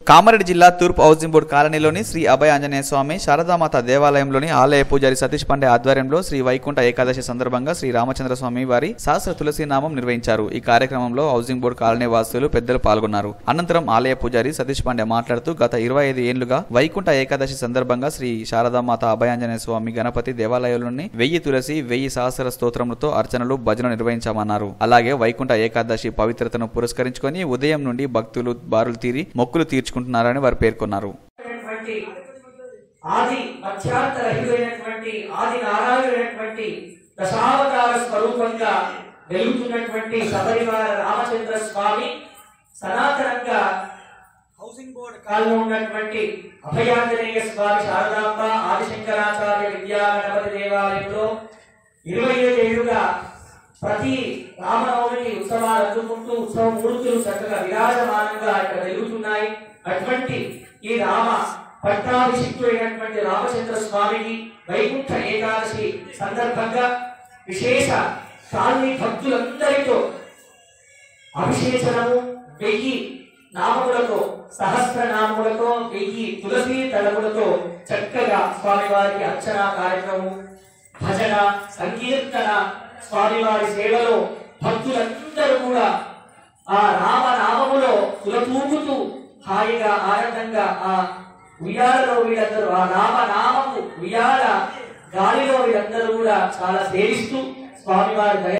కామారెడ్డి జిల్లా తూర్పు housing board కాలనీలోని శ్రీ అభయ ఆంజనేయ స్వామి శారదామాత దేవాలయంలోని ఆలయ పూజారి సతీష్ పాండే ఆధ్వర్యంలో శ్రీ వైకుంఠ ఏకాదశి సందర్భంగా శ్రీ రామచంద్ర స్వామి వారి సహస్ర తులసి నామం నిర్వహించారు ఈ కార్యక్రమంలో హౌసింగ్ బోర్డు కాలనీ వాసులు పెద్దలు పాల్గొన్నారు అనంతరం ఆలయ పూజారి సతీష్ పాండే మాట్లాడుతూ గత ఇరవై ఐదు ఏళ్లుగా వైకుంఠ ఏకాదశి సందర్భంగా శ్రీ శారదామాత అభయాంజనేయ స్వామి గణపతి దేవాలయంలోని వెయ్యి తులసి వెయ్యి సహస్ర స్తోత్రములతో అర్చనలు భజన నిర్వహించామన్నారు అలాగే వైకుంఠ ఏకాదశి పవిత్రతను పురస్కరించుకొని ఉదయం నుండి భక్తులు బారులు తీరి మొక్కులు తీర్చుకుంటున్నారని వారు పేర్కొన్నారు అయినటువంటి ఆది మధ్యాంతరహితమైనటువంటి ఆది నారాయణుడైనటువంటి దశావతార స్వరూపంగా వెలుగుతున్నటువంటి సబరివార రామచంద్ర స్వామి సనాతనంగా హౌసింగ్ బోర్డ్ కాలంలో ఉన్నటువంటి అభయాంజనేయ స్వామి శారదాంబ ఆదిశంకరాచార్య విద్యా గణపతి దేవాలయంలో ఇరవై ఐదు ఏళ్లుగా ప్రతి రామనవమికి ఉత్సవాలు అందుకుంటూ ఉత్సవ మూర్తులు చక్కగా విరాజమానంగా ఇక్కడ వెలుగుతున్నాయి అటువంటి ఈ రామ పట్టాభిషిక్తుడైనటువంటి రామచంద్ర స్వామికి వైకుంఠ ఏకాదశి సందర్భంగా విశేష కాలనీ భక్తులందరితో అభిషేచనము వెయ్యి నామములతో సహస్ర నామములతో వెయ్యి తులసి దళములతో చక్కగా స్వామివారికి అర్చన కార్యక్రమం భజన సంకీర్తన స్వామివారి సేవలో భక్తులందరూ కూడా ఆ రామ నామములో తులతూగుతూ హాయిగా ఆనందంగా ఆ ఉయ్యాలలో వీళ్ళందరూ ఆ రామ నామము ఉయ్యాల గాలిలో వీళ్ళందరూ కూడా చాలా సేవిస్తూ స్వామివారి దయ